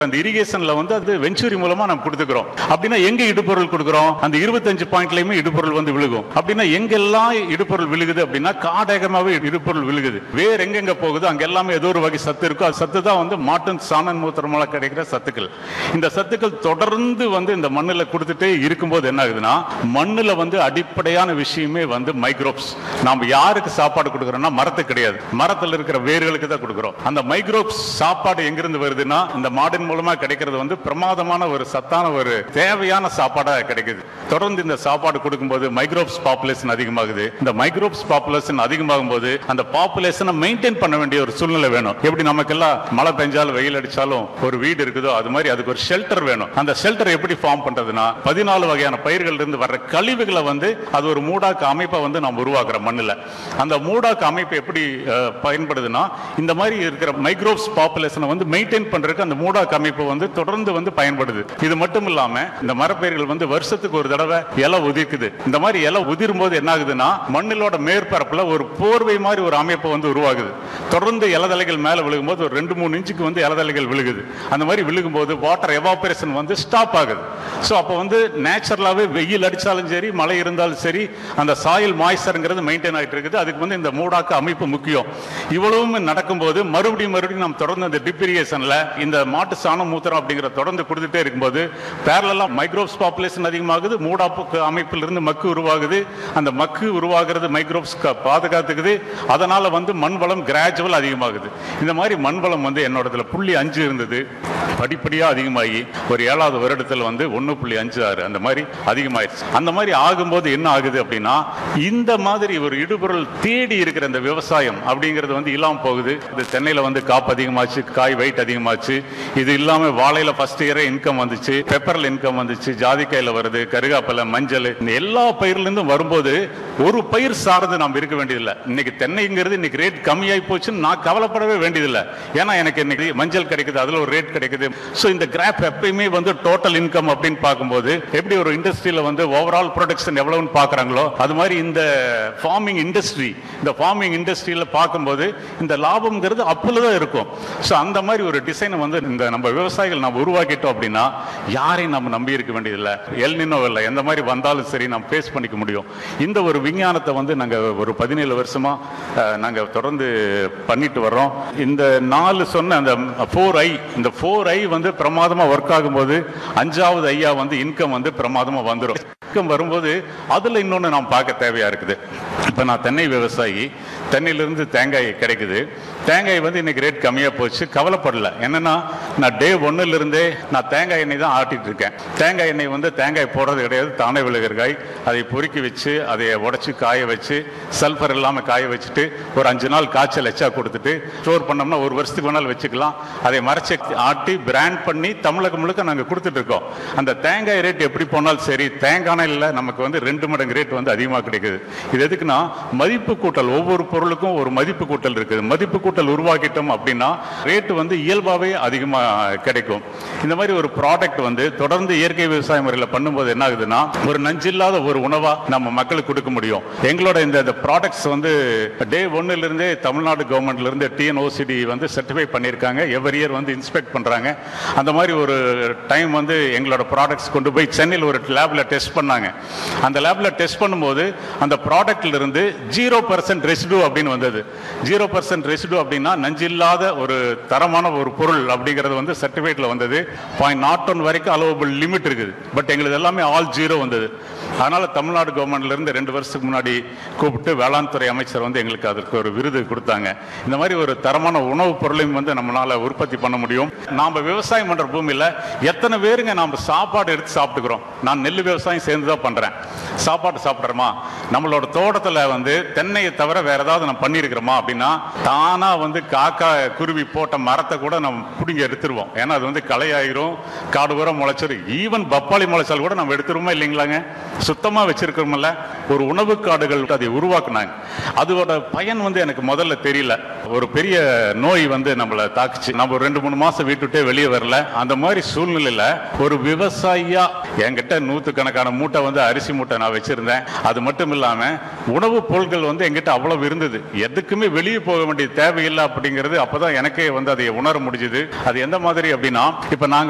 அந்த இரிகேஷன்ல வந்து அது வெஞ்சுரி மூலமா நம்ம கொடுத்துக்கிறோம் அப்படின்னா எங்க இடுபொருள் கொடுக்குறோம் அந்த இருபத்தஞ்சு பாயிண்ட்லயுமே இடுபொருள் வந்து விழுகும் அப்படின்னா எங்கெல்லாம் இடுபொருள் விழுகுது அப்படின்னா காடகமாவே இடுபொருள் விழுகுது வேற எங்கெங்க போகுது அங்க எல்லாமே ஏதோ ஒரு வகை சத்து இருக்கும் அது சத்து தான் வந்து மாட்டின் சாணன் மூத்திரமால கிடைக்கிற சத்துக்கள் இந்த சத்துக்கள் தொடர்ந்து வந்து இந்த மண்ணுல கொடுத்துட்டே இருக்கும்போது என்ன ஆகுதுன்னா மண்ணுல வந்து அடிப்படையான விஷயமே வந்து மைக்ரோப்ஸ் நாம யாருக்கு சாப்பாடு கொடுக்குறோம்னா மரத்துக்கு கிடையாது மரத்துல இருக்கிற வேர்களுக்கு தான் கொடுக்குறோம் அந்த மைக்ரோப்ஸ் சாப்பாடு எங்கிருந்து வருதுன்னா இந்த மாடின் மூலமா கிடைக்கிறது வந்து பிரமாதமான ஒரு சத்தான ஒரு தேவையான சாப்பாடா கிடைக்குது தொடர்ந்து இந்த சாப்பாடு கொடுக்கும்போது மைக்ரோப்ஸ் பாப்புலேஷன் அதிகமாகுது இந்த மைக்ரோப்ஸ் பாப்புலேஷன் அதிகமாகும் போது அந்த பாப்புலேஷனை மெயின்டைன் பண்ண வேண்டிய ஒரு சூழ்நிலை வேணும் எப்படி நமக்கெல்லாம் மழை பெஞ்சாலும் வெயில் அடிச்சாலும் ஒரு வீடு இருக்குதோ அது மாதிரி அதுக்கு ஒரு ஷெல்டர் வேணும் அந்த ஷெல்டர் எப்படி ஃபார்ம் பண்றதுன்னா பதினாலு வகையான பயிர்கள் இருந்து வர்ற கழிவுகளை வந்து அது ஒரு மூடாக்கு அமைப்பை வந்து நம்ம உருவாக்குறோம் மண்ணுல அந்த மூடாக்கு அமைப்பு எப்படி அஹ், பயன்படுதுன்னா இந்த மாதிரி இருக்கிற மைக்ரோப்ஸ் பாப்புலேஷனை வந்து மெயின்டைன் பண்றதுக்கு அந்த மூடாக்கு அமைப்பு வந்து தொடர்ந்து வந்து பயன்படுது இது மட்டும் இல்லாம இந்த மரப்பயிர்கள் வந்து வருஷத்துக்கு ஒரு தடவை இலை உதிர்க்குது இந்த மாதிரி இலை உதிரும் போது என்ன ஆகுதுன்னா மண்ணிலோட மேற்பரப்புல ஒரு போர்வை மாதிரி ஒரு அமைப்பு வந்து உருவாகுது தொடர்ந்து இலதலைகள் மேல விழுகும்போது ஒரு ரெண்டு மூணு இன்ச்சுக்கு வந்து இலதலைகள் விழுகுது அந்த மாதிரி விழுகும்போது வாட்டர் எவாபரேஷன் வந்து ஸ்டாப் ஆகுது ஸோ அப்போ வந்து நேச்சுரலாகவே வெயில் அடிச்சாலும் சரி மழை இருந்தாலும் சரி அந்த சாயில் மாய்ச்சருங்கிறது மெயின்டைன் ஆகிட்டு இருக்குது அதுக்கு வந்து இந்த மூடாக்கு அமைப்பு முக்கியம் இவ்வளவும் நடக்கும்போது மறுபடியும் மறுபடியும் நாம் தொடர்ந்து அந்த டிப்ரிகேஷன்ல இந்த மாட்டு சாணம் மூத்திரம் அப்படிங்கிற தொடர்ந்து கொடுத்துட்டே இருக்கும்போது பேரலா மைக்ரோப்ஸ் பாப்புலேஷன் அதிகமாகுது மூடாப்பு அமைப்பிலிருந்து மக்கு உருவாகுது அந்த மக்கு உருவாகிறது மைக்ரோப்ஸ் பாதுகாத்துக்குது அதனால வந்து மண் வளம் கிராஜுவல் அதிகமாகுது இந்த மாதிரி மண் வளம் வந்து என்னோடதுல புள்ளி அஞ்சு இருந்தது படிப்படியா அதிகமாகி ஒரு ஏழாவது வருடத்துல வந்து ஒன்று புள்ளி அஞ்சு ஆறு அந்த மாதிரி அதிகமாயிருச்சு அந்த மாதிரி ஆகும்போது என்ன ஆகுது அப்படின்னா இந்த மாதிரி ஒரு இடுபொருள் தேடி இருக்கிற இந்த விவசாயம் அப்படிங்கிறது வந்து இல்லாம போகுது இது தென்னையில வந்து காப்பு அதிகமாச்சு காய் வெயிட் அதிகமாச்சு இது இல்லாம வாழையில ஃபர்ஸ்ட் இயரே இன்கம் வந்துச்சு பெப்பர்ல இன்கம் வந்துச்சு ஜாதிக்காயில வருது கருகாப்பிலை மஞ்சள் இந்த எல்லா பயிர்ல இருந்தும் வரும்போது ஒரு பயிர் சார்ந்து நாம் இருக்க வேண்டியதில்லை இன்னைக்கு தென்னைங்கிறது இன்னைக்கு ரேட் கம்மியாகி போச்சுன்னு நான் கவலைப்படவே வேண்டியதில்லை ஏன்னா எனக்கு இன்னைக்கு மஞ்சள் கிடைக்குது அதுல ஒரு ரேட் கிடைக்குது ஸோ இந்த கிராப் எப்பயுமே வந்து டோட்டல் இன்கம் அப்படின்னு பார்க்கும்போது எப்படி ஒரு இண்டஸ்ட்ரியில வந்து ஓவரால் ப்ரொடக்ஷன் எவ்வளவுன்னு பார்க்கறாங்களோ அது மாதிரி இந்த ஃபார்மிங் இண்டஸ்ட்ரி இந்த ஃபார்மிங் இண்டஸ்ட்ரியில பார்க்கும்போது இந்த லாபம்ங்கிறது அப்பல தான் இருக்கும் ஸோ அந்த மாதிரி ஒரு டிசைனை வந்து இந்த நம்ம விவசாயிகள் நம்ம உருவாக்கிட்டோம் அப்படின்னா யாரையும் நம்ம நம்பி இருக்க வேண்டியதில்லை எல் நின்னோ இல்லை எந்த மாதிரி வந்தாலும் சரி நம்ம ஃபேஸ் பண்ணிக்க முடியும் இந்த ஒரு விஞ்ஞானத்தை வந்து நாங்க ஒரு பதினேழு வருஷமா அஹ், நாங்க தொடர்ந்து பண்ணிட்டு வர்றோம் இந்த நாலு சொன்ன அந்த ஃபோர் ஐ இந்த ஃபோர் ஐ வந்து பிரமாதமா ஒர்க் ஆகும்போது அஞ்சாவது ஐயா வந்து இன்கம் வந்து பிரமாதமா வந்துடும் இன்கம் வரும்போது அதுல இன்னொன்னு நாம் பார்க்க தேவையா இருக்குது இப்ப நான் தென்னை விவசாயி தென்னையிலிருந்து தேங்காய் கிடைக்குது தேங்காய் வந்து இன்னைக்கு ரேட் கம்மியா போச்சு கவலைப்படல என்னன்னா நான் டே ஒன்னுல இருந்தே நான் தேங்காய் எண்ணெய் தான் ஆட்டிட்டு இருக்கேன் தேங்காய் எண்ணெய் வந்து தேங்காய் போடுறது கிடையாது தானே விழுகிற காய் அதை பொறுக்கி வச்சு அதை உடைச்சு காய வச்சு சல்ஃபர் இல்லாம காய வச்சுட்டு ஒரு அஞ்சு நாள் காய்ச்சல் எச்சா கொடுத்துட்டு ஸ்டோர் பண்ணோம்னா ஒரு வருஷத்துக்கு வேணாலும் வச்சுக்கலாம் அதை மறைச்சு ஆட்டி பிராண்ட் பண்ணி தமிழகம் முழுக்க நாங்க கொடுத்துட்டு இருக்கோம் அந்த தேங்காய் ரேட் எப்படி போனாலும் சரி தேங்காய் இல்ல நமக்கு வந்து ரெண்டு மடங்கு ரேட் வந்து அதிகமாக கிடைக்குது இது எதுக்குன்னா மதிப்பு கூட்டல் ஒவ்வொரு பொருளுக்கும் ஒரு மதிப்பு கூட்டல் இருக்குது மதிப்பு கூட்டல் உருவாக்கிட்டோம் அப்படின்னா ரேட்டு வந்து இயல்பாகவே அதிகமாக கிடைக்கும் இந்த மாதிரி ஒரு ப்ராடக்ட் வந்து தொடர்ந்து இயற்கை விவசாய முறையில் பண்ணும்போது என்ன ஆகுதுன்னா ஒரு நஞ்சில்லாத ஒரு உணவா நம்ம மக்களுக்கு கொடுக்க முடியும் எங்களோட இந்த ப்ராடக்ட்ஸ் வந்து டே ஒன்னுல இருந்தே தமிழ்நாடு கவர்மெண்ட்ல இருந்து டிஎன்ஓசிடி வந்து சர்டிஃபை பண்ணியிருக்காங்க எவ்ரி இயர் வந்து இன்ஸ்பெக்ட் பண்றாங்க அந்த மாதிரி ஒரு டைம் வந்து எங்களோட ப்ராடக்ட்ஸ் கொண்டு போய் சென்னையில் ஒரு லேப்ல டெஸ்ட் பண்ணாங்க அந்த லேப்ல டெஸ்ட் பண்ணும்போது அந்த ப்ராடக்ட்ல இருந்து ஜீரோ பர்சன்ட் ரெசிடு அப்படின்னு வந்தது ஜீரோ பர்சன்ட் ரெசிடு அப்படின்னா நஞ்சில்லாத ஒரு தரமான ஒரு பொருள் அப்படிங்கிறது வந்து சர்டிஃபிகேட்ல வந்தது பாயிண்ட் நாட் ஒன் வரைக்கும் அலோவபிள் லிமிட் இருக்குது பட் எங்களுக்கு எல்லாமே ஆல் ஜீரோ வந்தது அதனால தமிழ்நாடு கவர்மெண்ட்ல இருந்து ரெண்டு வருஷத்துக்கு முன்னாடி கூப்பிட்டு வேளாண் துறை அமைச்சர் வந்து எங்களுக்கு அதற்கு ஒரு விருது கொடுத்தாங்க இந்த மாதிரி ஒரு தரமான உணவுப் பொருளையும் வந்து நம்மளால உற்பத்தி பண்ண முடியும் நாம விவசாயம் பண்ற பூமியில எத்தனை பேருங்க நாம சாப்பாடு எடுத்து சாப்பிட்டுக்கிறோம் நான் நெல் விவசாயம் சேர்ந்து தான் பண்றேன் சாப்பாடு சாப்பிட்றோமா நம்மளோட தோட்டத்துல வந்து தென்னையை தவிர வேற ஏதாவது நம்ம பண்ணியிருக்கிறோமா அப்படின்னா தானா வந்து காக்கா குருவி போட்ட மரத்தை கூட நம்ம பிடுங்கி எடுத்துருவோம் ஏன்னா அது வந்து களையாயிரும் காடு உரம் முளைச்சிரும் ஈவன் பப்பாளி முளைச்சால் கூட நம்ம எடுத்துருவோமா இல்லைங்களாங்க சுத்தமா வச்சிருக்கிறோம்ல ஒரு உணவு காடுகள் அதை உருவாக்குனாங்க அதோட பயன் வந்து எனக்கு முதல்ல தெரியல ஒரு பெரிய நோய் வந்து நம்மள தாக்குச்சு நம்ம ஒரு ரெண்டு மூணு மாசம் வீட்டு விட்டே வெளியே வரல அந்த மாதிரி சூழ்நிலையில ஒரு விவசாயியா என்கிட்ட நூத்துக்கணக்கான மூட்டை வந்து அரிசி மூட்டை நான் வச்சிருந்தேன் அது மட்டும் இல்லாம உணவுப் பொருட்கள் வந்து என்கிட்ட அவ்வளவு இருந்தது எதுக்குமே வெளியே போக வேண்டிய தேவையில்லை அப்படிங்கிறது அப்பதான் எனக்கே வந்து அதை உணர முடிஞ்சது அது எந்த மாதிரி அப்படின்னா இப்ப நாங்க